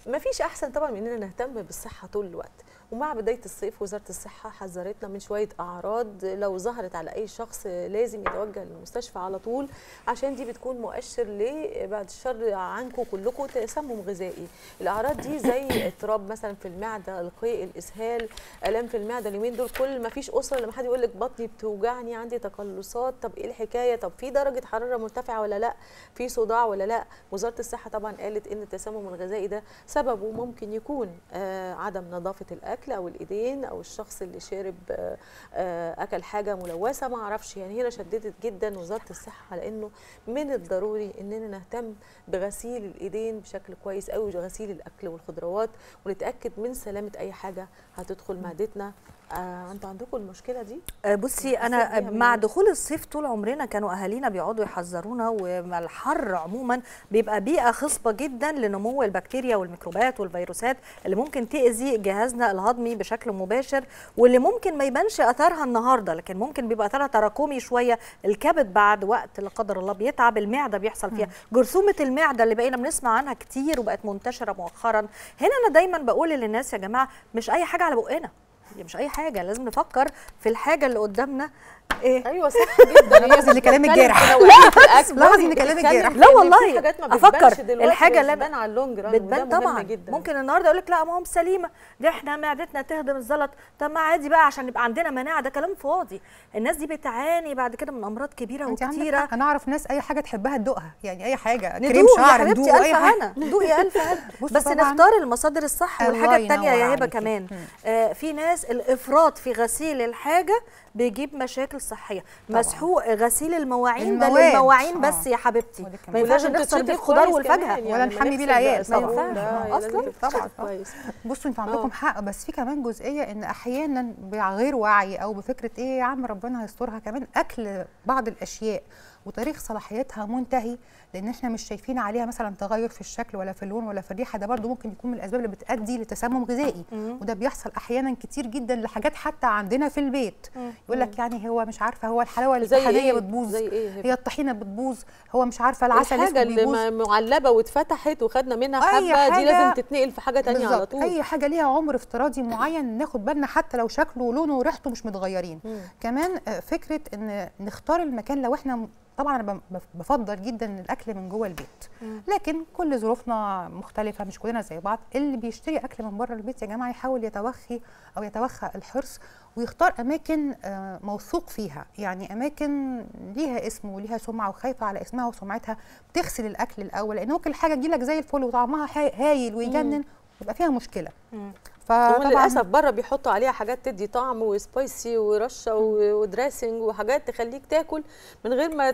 مفيش احسن طبعا من اننا نهتم بالصحه طول الوقت ومع بدايه الصيف وزاره الصحه حذرتنا من شويه اعراض لو ظهرت على اي شخص لازم يتوجه للمستشفى على طول عشان دي بتكون مؤشر ل بعد الشر عنكم كلكم تسمم غذائي الاعراض دي زي اضطراب مثلا في المعده القيء الاسهال الام في المعده اليومين دول كل ما فيش اسره لما حد يقول لك بطني بتوجعني عندي تقلصات طب ايه الحكايه طب في درجه حراره مرتفعه ولا لا في صداع ولا لا وزاره الصحه طبعا قالت ان التسمم الغذائي ده سببه ممكن يكون آه عدم نظافه الاكل او الايدين او الشخص اللي شارب آه آه اكل حاجه ملوثه ما اعرفش يعني هنا شددت جدا وزاره الصحه على انه من الضروري اننا نهتم بغسيل الايدين بشكل كويس قوي وغسيل الاكل والخضروات ونتاكد من سلامه اي حاجه هتدخل معدتنا آه انتوا عندكم المشكله دي آه، بصي حاسة انا بيها مع من- دخول الصيف طول عمرنا كانوا اهالينا بيقعدوا يحذرونا والحر عموما بيبقى بيئه خصبه جدا لنمو البكتيريا والميكروبات والفيروسات اللي ممكن تاذي جهازنا الهضمي بشكل مباشر واللي ممكن ما يبانش اثرها النهارده لكن ممكن بيبقى اثرها تراكمي شويه الكبد بعد وقت لا قدر الله بيتعب المعده بيحصل فيها جرثومه المعده اللي بقينا بنسمع عنها كتير وبقت منتشره مؤخرا هنا انا دايما بقول للناس يا جماعه مش اي حاجه على بقنا هي مش اي حاجه لازم نفكر في الحاجه اللي قدامنا ايه ايوه صح جدا لاحظ ان كلامك جارح لا لاحظ إن كلامك جارح. لا والله، حاجات ما أفكر بتبانش دلوقتي الحاجة اللي أنا- بتبان على اللونج ران بتبان وده مهم طبعا جدا ممكن النهارده يقول لك لا ما هم سليمه دي احنا معدتنا تهضم الزلط طب ما عادي بقى عشان يبقى عندنا مناعه ده كلام فاضي الناس دي بتعاني بعد كده من امراض كبيره انت عندك وكتيره حق. انا اعرف ناس اي حاجه تحبها تدوقها يعني اي حاجه كريم ندوق يا شعر حبيبتي ندوق اي الف حاجه هنا دوقي الف هنا بصوا بس طبعاً. نختار المصادر الصح الله والحاجه الثانيه ينور يا هبه عليكي. كمان مم. آه في ناس الافراط في غسيل الحاجه بيجيب مشاكل صحيه مسحوق غسيل المواعين ده المواد. للمواعين آه. بس يا حبيبتي وده كمان. ما ينفعش ولازم نخسر بيه تتشطف الخضار كويس والفاكهه كمان، ولا يعني نحمي ما بيه نغسل العيال بقى طبعاً. صابون، ما لا، ينفعش. لازم أصلاً. تتشطف طبعاً. كويس بصوا انتوا آه. عندكم حق بس في كمان جزئيه ان احيانا بغير وعي او بفكره ايه يا عم ربنا هيسترها كمان اكل بعض الاشياء وتاريخ صلاحيتها منتهي لان احنا مش شايفين عليها مثلا تغير في الشكل ولا في اللون ولا في الريحه ده برضو ممكن يكون من الاسباب اللي بتؤدي لتسمم غذائي وده بيحصل احيانا كتير جدا لحاجات حتى عندنا في البيت يقول لك يعني هو مش عارفه هو الحلاوه زي الطحينيه ايه بتبوظ زي ايه هي الطحينه بتبوظ هو مش عارفه العسل الحاجه الاسود اللي بيبوظ م- معلبه واتفتحت وخدنا منها أي حبه دي حاجة- لازم تتنقل في حاجه تانية على بالظبط. طول اي حاجه ليها عمر افتراضي معين ناخد بالنا حتى لو شكله ولونه وريحته مش متغيرين مم. كمان آه، فكره ان نختار المكان لو احنا م- طبعا انا ب- بف- بفضل جدا الاكل من جوه البيت لكن كل ظروفنا مختلفه مش كلنا زي بعض اللي بيشتري اكل من بره البيت يا جماعه يحاول يتوخي او يتوخى الحرص ويختار اماكن آه، موثوق فيها يعني اماكن ليها اسم وليها سمعه وخايفه على اسمها وسمعتها بتغسل الاكل الاول لان ممكن الحاجه تجيلك زي الفل وطعمها هاي- هايل ويجنن يبقى فيها مشكله مم. هو فطبعا للاسف بره بيحطوا عليها حاجات تدي طعم وسبايسي ورشه و- ودريسنج وحاجات تخليك تاكل من غير ما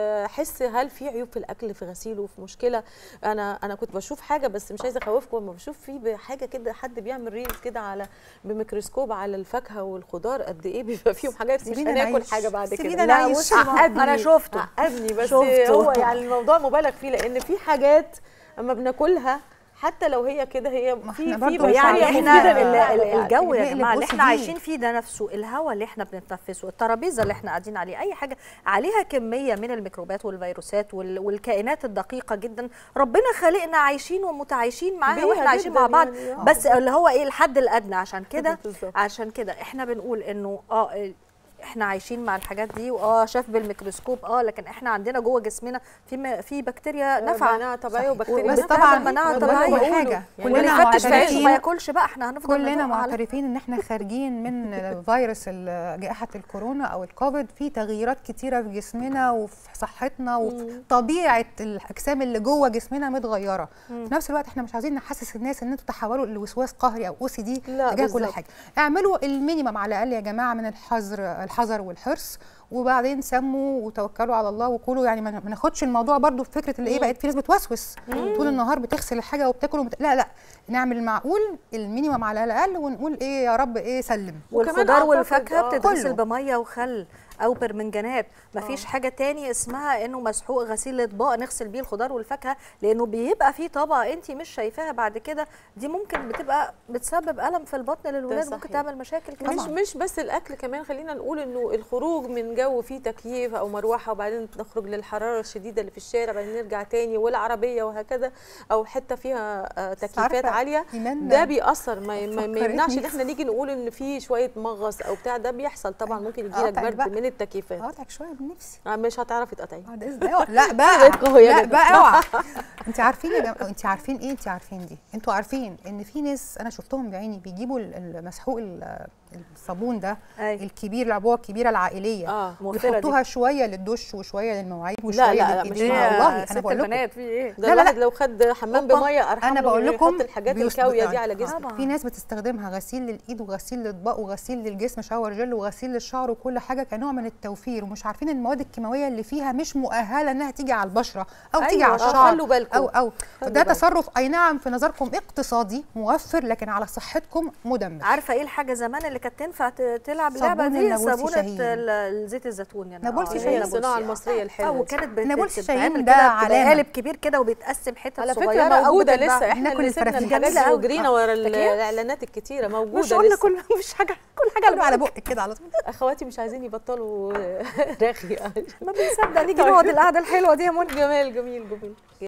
تحس هل في عيوب في الاكل في غسيله في مشكله انا انا كنت بشوف حاجه بس مش عايزه اخوفكم لما بشوف في حاجه كده حد بيعمل ريلز كده على بميكروسكوب على الفاكهه والخضار قد ايه بيبقى فيهم حاجات مش سيبينا هناكل نعيش. حاجه بعد سيبينا كده نعيش. بصي ما- انا شفته عقدني بس شفته. هو يعني الموضوع مبالغ فيه لان في حاجات اما بناكلها حتى لو هي كده هي ما في احنا في برضو مش يعني عارفين احنا مفيدة ال- للمعدة ال- يعني. الجو يا نقلب جماعه اللي بص احنا دي. عايشين فيه ده نفسه الهواء اللي احنا بنتنفسه الترابيزه اللي احنا قاعدين عليه اي حاجه عليها كميه من الميكروبات والفيروسات وال- والكائنات الدقيقه جدا ربنا خالقنا عايشين ومتعايشين معاها بيها واحنا عايشين جداً مع بعض يعني، آه. بس اللي هو ايه الحد الادنى عشان كده بالظبط. عشان كده احنا بنقول انه اه ال- احنا عايشين مع الحاجات دي واه شاف بالميكروسكوب اه لكن احنا عندنا جوه جسمنا في م- في بكتيريا نافعه مناعه طبيعيه صحيح. وبكتيريا بس نافعة. طبعاً المناعة ده اللي أنا الطبيعية. بقوله. حاجة. يعني واللي كلنا أنا يفتش في عيشه معترفين- ما ياكلش بقى احنا هنفضل كلنا ندوق على- معترفين ان احنا خارجين من فيروس ال- جائحه الكورونا او الكوفيد في تغييرات كتيره في جسمنا وفي صحتنا وفي طبيعه الاجسام اللي جوه جسمنا متغيره في نفس الوقت احنا مش عايزين نحسس الناس ان انتوا تحولوا لوسواس قهري او او سي دي لا، تجاه كل بالظبط. حاجه اعملوا المينيمم على الاقل يا جماعه من الحذر الحذر والحرص وبعدين سموا وتوكلوا على الله وكلوا يعني ما ما ناخدش الموضوع برضو في فكره اللي ايه بقت في ناس بتوسوس طول النهار بتغسل الحاجه وبتاكل وبت... لا لا نعمل المعقول المينيمم على الاقل ونقول ايه يا رب ايه سلم وكمان والخضار أعتقد- والفاكهه آه. بتتغسل كله. بميه وخل او برمنجانات مفيش حاجه تاني اسمها انه مسحوق غسيل اطباق نغسل بيه الخضار والفاكهه لانه بيبقى فيه طبقه انت مش شايفاها بعد كده دي ممكن بتبقى بتسبب الم في البطن للولاد ممكن صحيح. تعمل مشاكل مش كمان مش بس الاكل كمان خلينا نقول انه الخروج من جو فيه تكييف او مروحه وبعدين نخرج للحراره الشديده اللي في الشارع بعدين نرجع تاني والعربيه وهكذا او حته فيها آه، تكييفات عارفة عاليه إيمان ده بيأثر ما, ما, ما فكرتني. يمنعش ان احنا نيجي نقول ان في شويه مغص او بتاع ده بيحصل طبعا ممكن يجي لك أقطعك برد بقى. من التكييفات اقطعك شويه من نفسي آه، مش هتعرفي تقطعي اه ده إزاي؟ أوعى. لا بقى بقت قوية لا جدا. بقى اوعى انت عارفين يا جماعه انت عارفين ايه انت عارفين دي انتوا عارفين ان في ناس انا شفتهم بعيني بيجيبوا ال- المسحوق ال- الصابون ده أي. الكبير العبوه الكبيره العائليه اه موفرة دي. يحطوها شويه للدش وشويه للمواعيد وشويه لا، لا، للإيدين. مش إيه والله يا انا ست بقول لكم البنات في ايه ده لا، لا، الواحد لا. لو خد حمام أوبا. بميه ارحم أنا له بقول من لكم يحط الحاجات بيص- الكاويه دي يعني على جسمه طبعا. في ناس بتستخدمها غسيل للايد وغسيل للاطباق وغسيل للجسم شاور جل وغسيل للشعر وكل حاجه كنوع من التوفير ومش عارفين المواد الكيماويه اللي فيها مش مؤهله انها تيجي على البشره او تيجي أيوة، على آه، الشعر خلوا بالكم. او او خلوا ده بالكم. تصرف اي نعم في نظركم اقتصادي موفر لكن على صحتكم مدمر عارفه ايه الحاجه زمان اللي كانت تنفع ت- تلعب صابون اللعبه دي النابلسي صابونه شاهين. ال- زيت الزيتون يعني نابلسي آه، شاهين. هي الصناعه نابلسي. المصريه اه الحلوه دي. وكانت بت- نابلسي بتتعمل شاهين كده ده بتبقى علامة. قالب كبير كده وبيتقسم حتت على صغيره فكره موجوده وبتتباع. لسه احنا ناكل اللي سيبنا الفرافيل. الحاجات جميلة دي أوي. وجرينا ورا ال- فاكرة؟ الاعلانات الكتيره مش موجوده قلنا لسه كل مش حاجه كل حاجه كله على بقك كده على طول اخواتي مش عايزين يبطلوا رغي ما بنصدق نيجي نقعد القعده الحلوه دي يا منى جمال جميل جميل